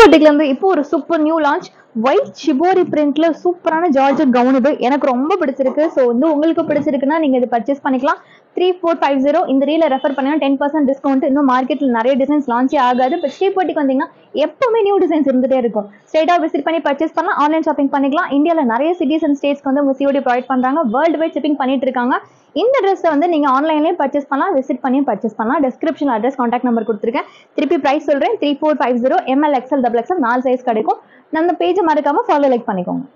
பொட்டிக்ல இருந்து இப்போ ஒரு super new launch white shibori பிரிண்ட்ல சூப்பரான ஜார்ஜட் கவுன் இது எனக்கு ரொம்ப பிடிச்சிருக்கு ஸோ வந்து உங்களுக்கு பிடிச்சிருக்குன்னா நீங்க இது பர்ச்சேஸ் பண்ணிக்கலாம் த்ரீ ஃபோர் ஃபைவ் ஜீரோ இந்த ரீல ரெஃபர் பண்ணா டென் பர்சன்ட் டிஸ்கவுண்ட் இன்னும் மார்க்கெட்ல நிறைய டிசைன்ஸ் லான்ச்சே ஆகாது இப்போ ஸ்ரீபோட்டிக்கு வந்தீங்கன்னா எப்பவுமே நியூ டிசைன்ஸ் இருந்துட்டே இருக்கும் ஸ்ட்ரெயிட்டாக விசிட் பண்ணி பர்ச்சேஸ் பண்ணலாம் ஆன்லைன் ஷாப்பிங் பண்ணிக்கலாம் இந்தியாவில் நிறைய சிட்டிஸ் அண்ட் ஸ்டேட்ஸ்க்கு வந்து உங்க சிஓடி ப்ரொவைட் பண்றாங்க வேர்ல்டு வைட் ஷிப்பிங் பண்ணிட்டு இருக்காங்க இந்த ட்ரெஸ்ஸை வந்து நீங்க ஆன்லைன்லேயே பர்ச்சேஸ் பண்ணலாம் விசிட் பண்ணி பர்ச்சேஸ் பண்ணலாம் டிஸ்கிரிப்ஷன் அட்ரஸ் காண்டாக்ட் நம்பர் கொடுத்துருக்கேன் திருப்பி ப்ரைஸ் சொல்றேன் three four five zero M L XL double XL நாலு சைஸ் கிடைக்கும் நம்ம பேஜை மறக்காம ஃபாலோ லைக் பண்ணிக்கோங்க